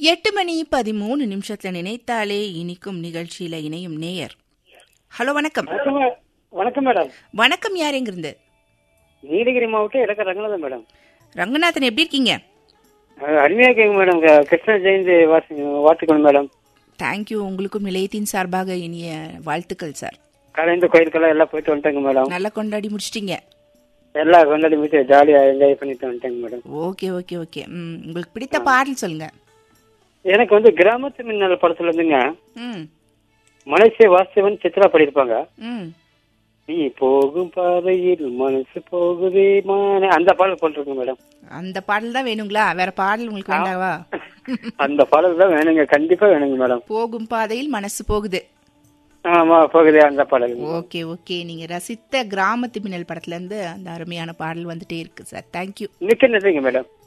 எட்டு மணி பதிமூணு நிமிஷத்துல நினைத்தாலே இனிக்கும் நிகழ்ச்சியில இணையும் நேயர் ஹலோ வணக்கம் வணக்கம் மே- வணக்கம் மேடம் வணக்கம் யார் எங்கிருந்து நீலகிரி மாவட்டம் இடக்க ரங்கநாதன் மேடம் ரங்கநாதன் எப்படி இருக்கீங்க அஹ், அருமையா கேங்க மேடம் க- கிருஷ்ண ஜெயந்தி வாசி வாழ்த்துக்கணும் மேடம் தேங்க்யூ உங்களுக்கும் நிலையத்தின் சார்பாக இனிய வாழ்த்துக்கள் சார் கலைந்த கோயிலுக்கெல்லாம் எல்லாம் போயிட்டு வந்துட்டேங்க மேடம் நல்லா கொண்டாடி முடிச்சிட்டீங்க எல்லாம் கொண்டாடி முடிச்சு ஜாலியா என்ஜாய் பண்ணிட்டு வந்துட்டேங்க மேடம் ஓகே ஓகே ஓகே ம் உங்களுக்கு பிடித்த பாடல் சொல்லுங்க எனக்கு வந்து கிராமத்து மின்னல் படத்துல இருந்துங்க ம் மலேசிய வாஸ்தவன் சித்ரா பண்ணிருப்பாங்க ம் நீ போகும் பாதையில் மனசு போகுதே மான அந்த பாடல் போட்டிருக்கேன் மேடம் அந்த பாடல் தான் வேணுங்களா வேற பாடல் உங்களுக்கு வேண்டாவா அந்த பாடல் தான் வேணுங்க கண்டிப்பா வேணுங்க மேடம் போகும் பாதையில் மனசு போகுது ஆமா போகுதே அந்த பாடல் ஓகே ஓகே நீங்க ரசித்த கிராமத்து மின்னல் படத்துல இருந்து அந்த அருமையான பாடல் வந்துட்டே இருக்கு சார் தேங்க்யூ மிக்க நன்றிங்க மேடம்